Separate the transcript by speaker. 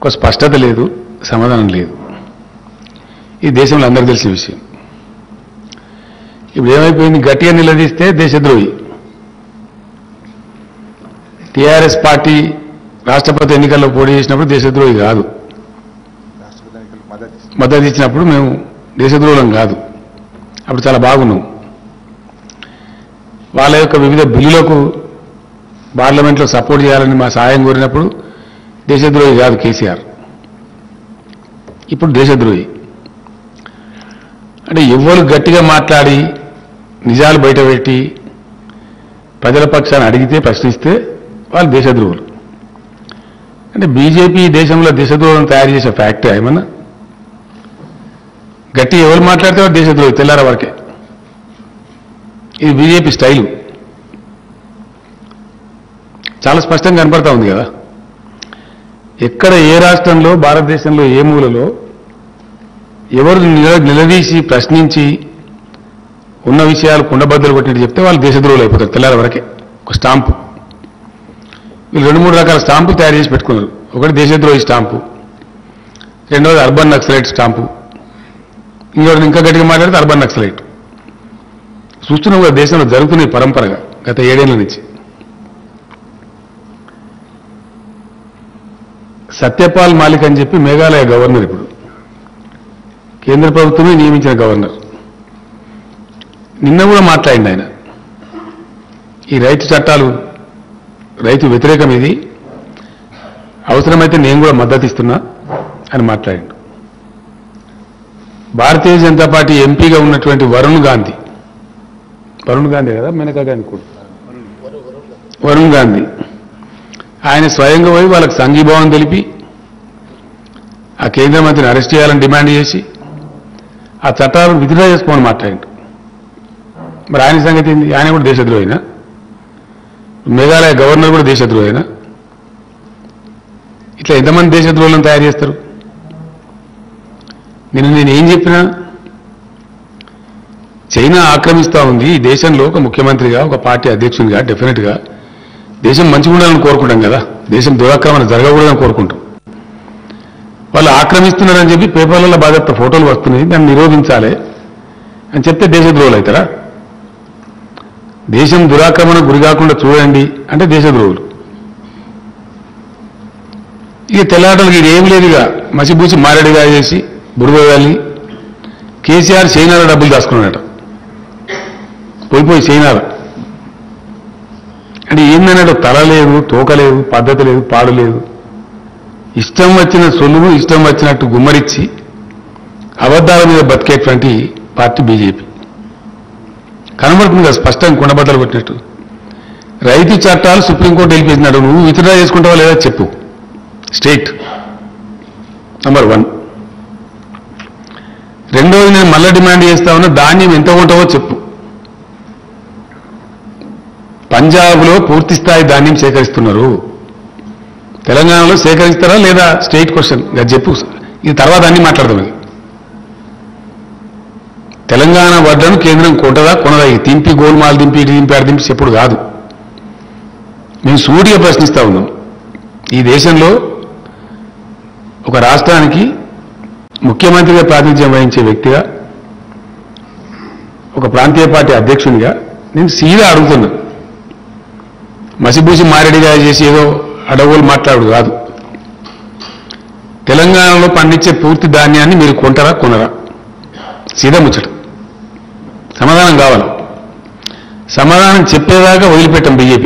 Speaker 1: ఒక స్పష్టత లేదు సమాధానం లేదు ఈ దేశంలో అందరికీ తెలిసిన విషయం ఇప్పుడు ఏమైపోయింది గట్టిగా నిలదీస్తే దేశద్రోహి టీఆర్ఎస్ పార్టీ రాష్ట్రపతి ఎన్నికల్లో పోటీ చేసినప్పుడు దేశద్రోహి కాదు
Speaker 2: రాష్ట్రపతి ఎన్నికలకు మద్దతు ఇస్తుంది.
Speaker 1: మద్దతు ఇచ్చినప్పుడు మేము దేశద్రోహులం కాదు అప్పుడు చాలా బాగున్నాం వాళ్ళ యొక్క వివిధ బిల్లులకు పార్లమెంట్లో సపోర్ట్ చేయాలని మా సహాయం కోరినప్పుడు దేశద్రోహి కాదు కేసీఆర్ ఇప్పుడు దేశద్రోహి అంటే ఎవ్వరు గట్టిగా మాట్లాడి నిజాలు బయటపెట్టి ప్రజల పక్షాన్ని అడిగితే ప్రశ్నిస్తే వాళ్ళు దేశద్రోహులు అంటే బీజేపీ దేశంలో దేశద్రోహం తయారు చేసే ఫ్యాక్టరీ ఏమన్నా గట్టి ఎవరు మాట్లాడితే వాడు దేశద్రోహి తెల్లార వరకే ఇది బీజేపీ స్టైలు చాలా స్పష్టంగా కనపడతా ఉంది కదా ఎక్కడ ఏ రాష్ట్రంలో భారతదేశంలో ఏ మూలలో ఎవరు నిల- నిలదీసి ప్రశ్నించి ఉన్న విషయాలు కుండబద్దలు కొట్టినట్టు చెప్తే వాళ్ళు దేశద్రోహులు అయిపోతారు తెల్లార వరకే ఒక స్టాంపు వీళ్ళు రెండు మూడు రకాల స్టాంపులు తయారు చేసి పెట్టుకున్నారు ఒకటి దేశద్రోహి స్టాంపు రెండవది అర్బన్ నక్సలైట్ స్టాంపు ఇంకోటి ఇంకా గట్టిగా మాట్లాడితే అర్బన్ నక్సలైట్ చూస్తున్నాం కదా దేశంలో జరుగుతున్నాయి పరంపరగా గత ఏడేళ్ల నుంచి సత్యపాల్ మాలిక్ అని చెప్పి మేఘాలయ గవర్నర్ ఇప్పుడు కేంద్ర ప్రభుత్వమే నియమించిన గవర్నర్ నిన్న కూడా మాట్లాడింది ఆయన ఈ రైతు చట్టాలు రైతు వ్యతిరేకం ఇది అవసరమైతే నేను కూడా మద్దతు ఇస్తున్నా అని మాట్లాడిండు భారతీయ జనతా పార్టీ ఎంపీగా ఉన్నటువంటి వరుణ్ గాంధీ వరుణ్ గాంధీ కదా మేనకా గాంధీ కూడా వరుణ్ గాంధీ ఆయన స్వయంగా పోయి వాళ్ళకి సంఘీభావం తెలిపి ఆ కేంద్ర మంత్రిని అరెస్ట్ చేయాలని డిమాండ్ చేసి ఆ చట్టాలను విత్డ్రా చేసుకోమని మాట్లాడిండు మరి ఆయన సంగతి ఏంది ఆయన కూడా దేశద్రోహినా మేఘాలయ గవర్నర్ కూడా దేశద్రోహినా ఇట్లా ఎంతమంది దేశద్రోహులను తయారు చేస్తారు నేను నేను ఏం చెప్పినా చైనా ఆక్రమిస్తా ఉంది ఈ దేశంలో ఒక ముఖ్యమంత్రిగా ఒక పార్టీ అధ్యక్షునిగా డెఫినెట్గా దేశం మంచిగా ఉండాలని కోరుకుంటాం కదా దేశం దురాక్రమణ జరగకూడదని కోరుకుంటాం వాళ్ళు ఆక్రమిస్తున్నారని చెప్పి పేపర్లలో బాధ్యత ఫోటోలు వస్తున్నాయి దాన్ని నిరోధించాలి అని చెప్తే దేశద్రోహులు అవుతారా దేశం దురాక్రమణ గురి కాకుండా చూడండి అంటే దేశద్రోహులు ఇక తెల్లాటలకి ఇది ఏం లేదు ఇక మసిబూసి మారేడుగా చేసి బురద వెళ్ళి కేసీఆర్ చైనాలో డబ్బులు దాచుకున్నాడట పోయి పోయి చైనాలో అంటే ఏందన్నాడు తల లేదు తోక లేదు పద్ధతి లేదు పాడు లేదు ఇష్టం వచ్చిన సొలువు ఇష్టం వచ్చినట్టు గుమ్మరిచ్చి అబద్ధాల మీద బతికేటువంటి పార్టీ బీజేపీ కనబడుతుంది కదా స్పష్టంగా కుండబద్దలు కొట్టినట్టు రైతు చట్టాలు సుప్రీంకోర్టు వెళ్ళిపోతున్నాడు నువ్వు విత్డ్రా చేసుకుంటావా లేదా చెప్పు స్టేట్ నంబర్ వన్ రెండోది నేను మళ్ళీ డిమాండ్ చేస్తా ఉన్నా ధాన్యం ఎంత కొంటావో చెప్పు పంజాబ్లో పూర్తి స్థాయి ధాన్యం సేకరిస్తున్నారు తెలంగాణలో సేకరిస్తారా లేదా స్టేట్ క్వశ్చన్ అది చెప్పు ఇది తర్వాత అన్ని మాట్లాడదాం ఇది తెలంగాణ వడ్లను కేంద్రం కొంటదా కొనదా ఇది తింపి గోల్మాల్ దింపి ఇటు దింపి అటు దింపి చెప్పుడు కాదు మేము సూటిగా ప్రశ్నిస్తా ఉన్నాం ఈ దేశంలో ఒక రాష్ట్రానికి ముఖ్యమంత్రిగా ప్రాతినిధ్యం వహించే వ్యక్తిగా ఒక ప్రాంతీయ పార్టీ అధ్యక్షునిగా నేను సీదా అడుగుతున్నా మసిబూసి మారేడిగా చేసి ఏదో అడవులు మాట్లాడు కాదు తెలంగాణలో పండించే పూర్తి ధాన్యాన్ని మీరు కొంటారా కొనరా సీదా ముచ్చట సమాధానం కావాలి సమాధానం చెప్పేదాకా వదిలిపెట్టాం బీజేపీ